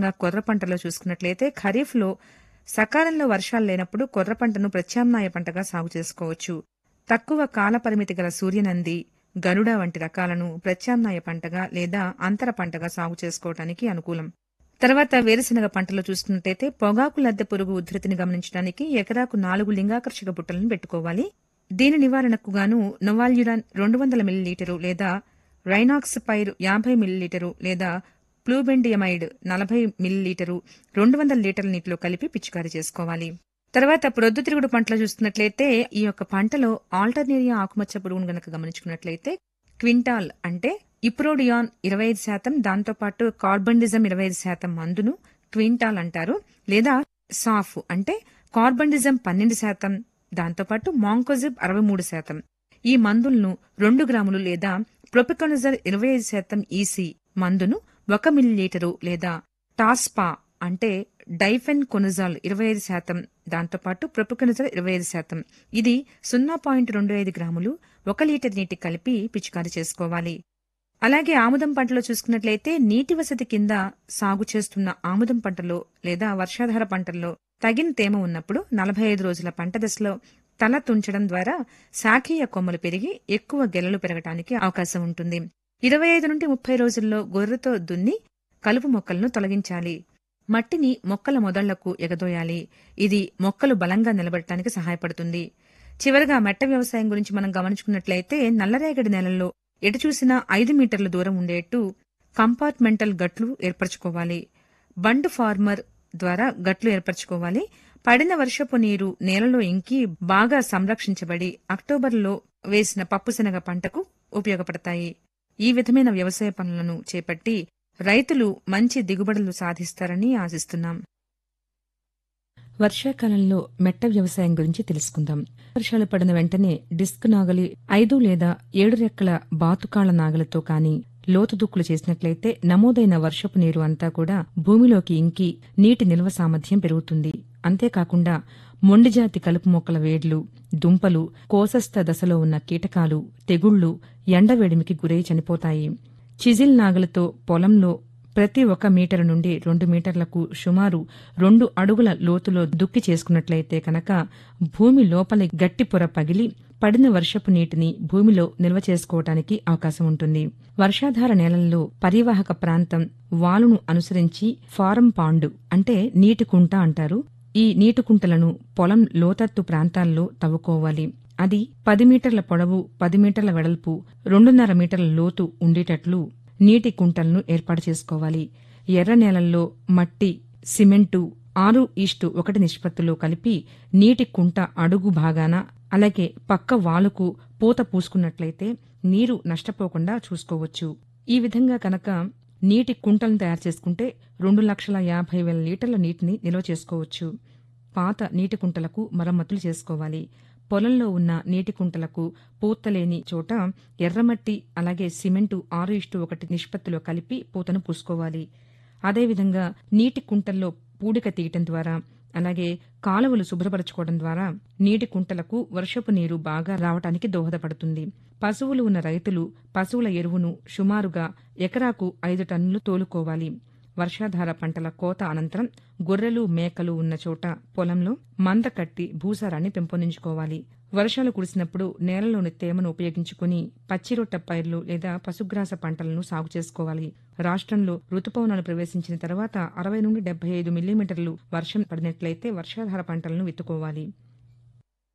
ముఖ్యంగా కొర్ర పంటలో చూసుకున్నట్లయితే ఖరీఫ్లో సకాలంలో వర్షాలు లేనప్పుడు కొర్ర పంటను ప్రత్యామ్నాయ పంటగా సాగు చేసుకోవచ్చు తక్కువ కాల పరిమితి గల సూర్యనంది గరుడ వంటి రకాలను ప్రత్యామ్నాయ పంటగా లేదా అంతర పంటగా సాగు చేసుకోవటానికి అనుకూలం తర్వాత వేరుశనగ పంటలో చూసుకున్నట్టయితే పొగాకు లద్దె పురుగు ఉధృతిని గమనించడానికి ఎకరాకు నాలుగు లింగాకర్షక బుట్టలను పెట్టుకోవాలి దీని నివారణకు గాను నొవాల్యురాన్ రెండు వందల మిల్లీలీటరు లేదా రైనాక్స్ పైర్ యాభై మిల్లీలీటరు లేదా ప్లూబెండియమైడ్ నలభై మిల్లీలీటరు రెండు వందల లీటర్ల నీటిలో కలిపి పిచికారీ చేసుకోవాలి తర్వాత ప్రొద్దుతిరుగుడు పంటలు చూస్తున్నట్లయితే ఈ యొక్క పంటలో ఆల్టర్నేరియా ఆకుమచ్చ పురుగును గనక గమనించుకున్నట్లయితే క్వింటాల్ అంటే ఇప్రోడియాన్ ఇరవై ఐదు శాతం దాంతోపాటు కార్బండిజం ఇరవై ఐదు శాతం మందును క్వింటాల్ అంటారు లేదా సాఫ్ అంటే కార్బండిజం పన్నెండు శాతం దాంతోపాటు మాంకోజిబ్ అరవై మూడు శాతం ఈ మందులను రెండు గ్రాములు లేదా ప్రొపికొనజర్ ఇరవై ఐదు శాతం ఈసీ మందును ఒక మిల్లీలీటరు లేదా టాస్పా అంటే డైఫెన్ కొనజాల్ ఇరవై ఐదు శాతం దాంతోపాటు ప్రొపికొనజల్ ఇరవై ఐదు శాతం ఇది సున్నా పాయింట్ రెండు ఐదు గ్రాములు ఒక లీటర్ నీటి కలిపి పిచికారీ చేసుకోవాలి అలాగే ఆముదం పంటలో చూసుకున్నట్లయితే నీటి వసతి కింద సాగు చేస్తున్న ఆముదం పంటలో లేదా వర్షాధార పంటల్లో తగిన తేమ ఉన్నప్పుడు నలభై ఐదు రోజుల పంట దశలో తల తుంచడం ద్వారా శాఖీయ కొమ్మలు పెరిగి ఎక్కువ గెలలు పెరగటానికి అవకాశం ఉంటుంది ఇరవై ఐదు నుండి ముప్పై రోజుల్లో గొర్రెతో దున్ని కలుపు మొక్కలను తొలగించాలి మట్టిని మొక్కల మొదళ్లకు ఎగదోయాలి ఇది మొక్కలు బలంగా నిలబడటానికి సహాయపడుతుంది చివరగా మెట్ట వ్యవసాయం గురించి మనం గమనించుకున్నట్లయితే నల్లరేగడి నేలల్లో ఎటు చూసినా ఐదు మీటర్ల దూరం ఉండేట్టు కంపార్ట్మెంటల్ గట్లు ఏర్పరచుకోవాలి బండ్ ఫార్మర్ ద్వారా గట్లు ఏర్పరచుకోవాలి పడిన వర్షపు నీరు నేలలో ఇంకి బాగా సంరక్షించబడి అక్టోబర్లో వేసిన పప్పుశనగ పంటకు ఉపయోగపడతాయి ఈ విధమైన వ్యవసాయ పనులను చేపట్టి రైతులు మంచి దిగుబడులు సాధిస్తారని ఆశిస్తున్నాం వర్షాకాలంలో మెట్ట వ్యవసాయం గురించి తెలుసుకుందాం వర్షాలు పడిన వెంటనే డిస్క్ నాగలి ఐదు లేదా ఏడు రెక్కల బాతుకాళ్ల నాగలతో కాని లోతు దుక్కులు చేసినట్లయితే నమోదైన వర్షపు నీరు అంతా కూడా భూమిలోకి ఇంకి నీటి నిల్వ సామర్థ్యం పెరుగుతుంది అంతేకాకుండా మొండిజాతి కలుపు మొక్కల వేడ్లు దుంపలు కోసస్థ దశలో ఉన్న కీటకాలు తెగుళ్లు ఎండవేడిమికి గురై చనిపోతాయి చిజిల్ నాగలతో పొలంలో ప్రతి ఒక మీటరు నుండి రెండు మీటర్లకు సుమారు రెండు అడుగుల లోతులో దుక్కి చేసుకున్నట్లయితే కనుక భూమి లోపలి గట్టి పొర పగిలి పడిన వర్షపు నీటిని భూమిలో నిల్వ చేసుకోవటానికి అవకాశం ఉంటుంది వర్షాధార నేలల్లో పరివాహక ప్రాంతం వాలును అనుసరించి ఫారం పాండు అంటే నీటి కుంట అంటారు ఈ నీటి కుంటలను పొలం లోతత్తు ప్రాంతాల్లో తవ్వుకోవాలి అది పది మీటర్ల పొడవు పది మీటర్ల వెడల్పు రెండున్నర మీటర్ల లోతు ఉండేటట్లు నీటి కుంటలను ఏర్పాటు చేసుకోవాలి ఎర్ర నేలల్లో మట్టి సిమెంటు ఆరు ఈస్టు ఒకటి నిష్పత్తిలో కలిపి నీటి కుంట అడుగు భాగాన అలాగే పక్క వాలుకు పూత పూసుకున్నట్లయితే నీరు నష్టపోకుండా చూసుకోవచ్చు ఈ విధంగా కనుక నీటి కుంటలను తయారు చేసుకుంటే రెండు లక్షల యాభై వేల లీటర్ల నీటిని నిల్వ చేసుకోవచ్చు పాత నీటి కుంటలకు మరమ్మతులు చేసుకోవాలి పొలంలో ఉన్న నీటి కుంటలకు పూతలేని చోట ఎర్రమట్టి అలాగే సిమెంటు ఆరు ఇష్టు ఒకటి నిష్పత్తిలో కలిపి పూతను పూసుకోవాలి అదేవిధంగా నీటి కుంటల్లో పూడిక తీయటం ద్వారా అలాగే కాలువలు శుభ్రపరచుకోవడం ద్వారా నీటి కుంటలకు వర్షపు నీరు బాగా రావటానికి దోహదపడుతుంది పశువులు ఉన్న రైతులు పశువుల ఎరువును సుమారుగా ఎకరాకు ఐదు టన్నులు తోలుకోవాలి వర్షాధార పంటల కోత అనంతరం గొర్రెలు మేకలు ఉన్న చోట పొలంలో మంద కట్టి భూసారాన్ని పెంపొందించుకోవాలి వర్షాలు కురిసినప్పుడు నేలలోని తేమను ఉపయోగించుకుని పచ్చిరొట్ట పైర్లు లేదా పశుగ్రాస పంటలను సాగు చేసుకోవాలి రాష్ట్రంలో రుతుపవనాలు ప్రవేశించిన తర్వాత అరవై నుండి డెబ్బై ఐదు మిల్లీమీటర్లు వర్షం పడినట్లయితే వర్షాధార పంటలను విత్తుకోవాలి